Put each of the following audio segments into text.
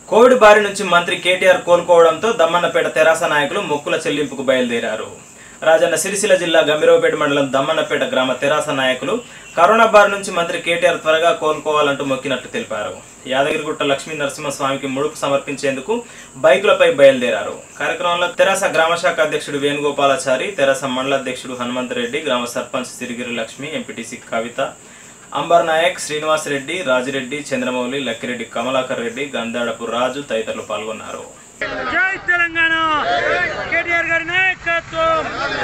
Covid బారి నుంచి మంత్రి కేటీఆర్ కోలుకోవడంతో దమ్మన్నపేట తెరాస నాయకులు మొక్కుల చెల్లింపుకు బయలుదేరారు రాజన్న సిరిసిల్ల జిల్లా గంభీరవపేట మండలం దమ్మన్నపేట గ్రామ తెరాస నాయకులు కరోనా బారి నుంచి మంత్రి కేటీఆర్ త్వరగా కోలుకోవాలంటూ మొక్కినట్టు తెలిపారు యాదగిరిగుట్ట లక్ష్మీ నరసింహస్వామికి ముడుపు సమర్పించేందుకు బైకులపై బయలుదేరారు కార్యక్రమంలో తెరాస గ్రామ శాఖ అధ్యక్షుడు వేణుగోపాలాచారి తెరాస మండల అధ్యక్షుడు హనుమంత్ రెడ్డి గ్రామ సర్పంచ్ సిరిగిరి లక్ష్మి ఎంపీటీసీ కవిత అంబర్ నాయక్ శ్రీనివాస్ రెడ్డి రాజిరెడ్డి చంద్రమౌళి లక్కిరెడ్డి కమలాకర్ రెడ్డి గంధాడపు రాజు తదితరులు పాల్గొన్నారు జై తెలంగాణ కేటీఆర్ గారి నాయకత్వం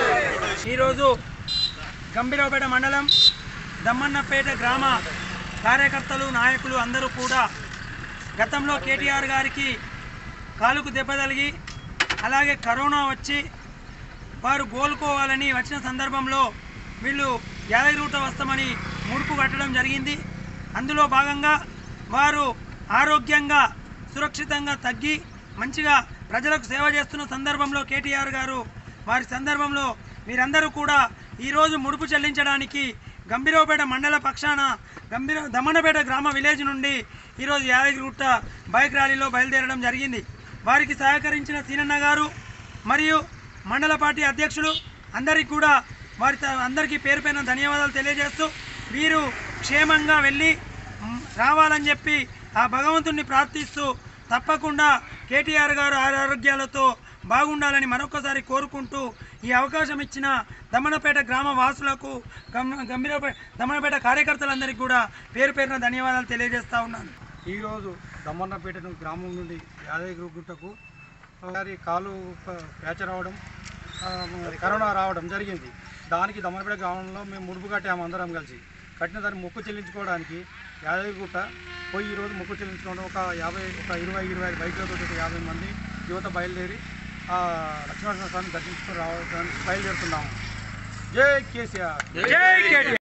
ఈరోజు గంభీరపేట మండలం దమ్మన్నపేట గ్రామ కార్యకర్తలు నాయకులు అందరూ కూడా గతంలో కేటీఆర్ గారికి కాలుకు దెబ్బ తగిలి అలాగే కరోనా వచ్చి వారు కోలుకోవాలని వచ్చిన సందర్భంలో వీళ్ళు యాదగిరిగుట్ట వస్తామని ముడుపు కట్టడం జరిగింది అందులో భాగంగా వారు ఆరోగ్యంగా సురక్షితంగా తగ్గి మంచిగా ప్రజలకు సేవ చేస్తున్న సందర్భంలో కేటీఆర్ గారు వారి సందర్భంలో మీరందరూ కూడా ఈరోజు ముడుపు చెల్లించడానికి గంభీరవపేట మండల పక్షాన గంభీర దమ్మనపేట గ్రామ విలేజ్ నుండి ఈరోజు యాదగిరిగుట్ట బైక్ ర్యాలీలో బయలుదేరడం జరిగింది వారికి సహకరించిన సీనన్న గారు మరియు మండల పార్టీ అధ్యక్షులు అందరికీ కూడా వారి త- అందరికీ పేరు పైన ధన్యవాదాలు తెలియజేస్తూ వీరు క్షేమంగా వెళ్ళి మ్, రావాలని చెప్పి ఆ భగవంతుణ్ణి ప్రార్థిస్తూ తప్పకుండా కేటీఆర్ గారు ఆరోగ్యాలతో బాగుండాలని మరొకసారి కోరుకుంటూ ఈ అవకాశం ఇచ్చిన దమ్మనపేట గ్రామ వాసులకు గం- గంభీరపేట దమ్మనపేట కార్యకర్తలందరికీ కూడా పేరు పేరున ధన్యవాదాలు తెలియజేస్తా ఉన్నాను ఈరోజు దమ్మన్నపేట ను- గ్రామం నుండి యాదగిరి గుట్టకు ఒకసారి కాలు ప- ఫ్రాక్చర్ అవ్వడం ఆ, మరి కరోనా రావడం జరిగింది దానికి దమ్మన్నపేట గ్రామంలో మేము ముడుపు కట్టాము అందరం కలిసి కట్టిన దాన్ని మొక్కు చెల్లించుకోవడానికి యాదగిరిగుట్ట పోయి ఈరోజు మొక్కు చెల్లించుకోవడం ఒక యాభై ఒక ఇరవై ఇరవై ఐదు బైకులతో ఒక యాభై మంది యువత బయలుదేరి ఆ లక్ష్మీనరసింహ స్వామిని దర్శించుకొని రావడానికి బయలుదేరుతున్నాము జై కేసీఆర్ జై కేటీఆర్